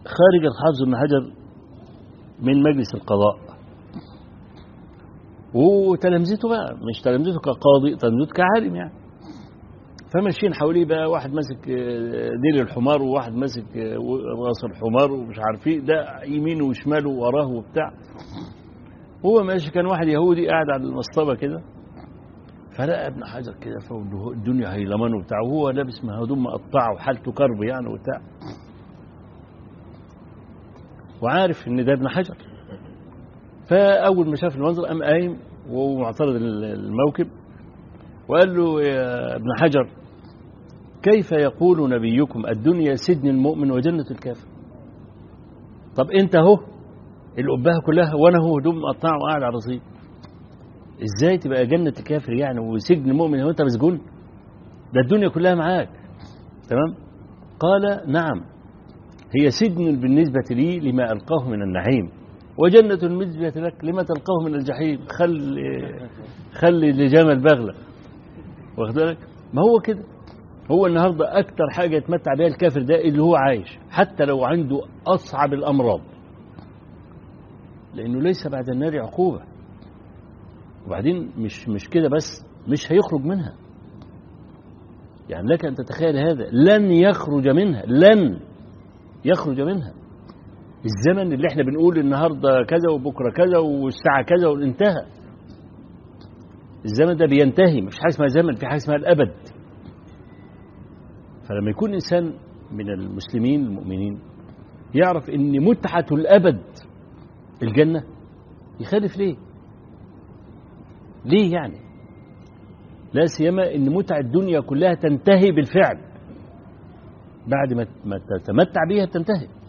خارج الحافظ ابن حجر من مجلس القضاء وتلامذته بقى مش تلامذته كقاضي تلامذته كعالم يعني فماشيين حواليه بقى واحد ماسك ديل الحمار وواحد ماسك راس الحمار ومش عارف ايه ده يمينه وشماله وراه وبتاع هو ماشي كان واحد يهودي قاعد على المصطبه كده فلقى ابن حجر كده فوق الدنيا هيلمان وبتاع وهو لابس هدوم مقطعه وحالته كرب يعني وبتاع وعارف ان ده ابن حجر فاول ما شاف المنظر قام قايم وهو معترض الموكب وقال له يا ابن حجر كيف يقول نبيكم الدنيا سجن المؤمن وجنة الكافر طب انت اهو الأبهة كلها وانا هو هدوم مقطعه وقاعد على الرصيف ازاي تبقى جنة الكافر يعني وسجن المؤمن وانت مسجون ده الدنيا كلها معاك تمام قال نعم هي سجن بالنسبة لي لما ألقاه من النعيم وجنة بالنسبة لك لما تلقاه من الجحيم خل خلي لجمل بغلة واخد بالك ما هو كده هو النهاردة أكتر حاجة يتمتع بها الكافر ده اللي هو عايش حتى لو عنده أصعب الأمراض لأنه ليس بعد النار عقوبة وبعدين مش مش كده بس مش هيخرج منها يعني لك أن تتخيل هذا لن يخرج منها لن يخرج منها الزمن اللي احنا بنقول النهارده كذا وبكره كذا والساعه كذا وانتهى الزمن ده بينتهي مش حاجه اسمها زمن في حاجه اسمها الابد فلما يكون انسان من المسلمين المؤمنين يعرف ان متعه الابد الجنه يخالف ليه ليه يعني لا سيما ان متع الدنيا كلها تنتهي بالفعل بعد ما تتمتع بيها تنتهي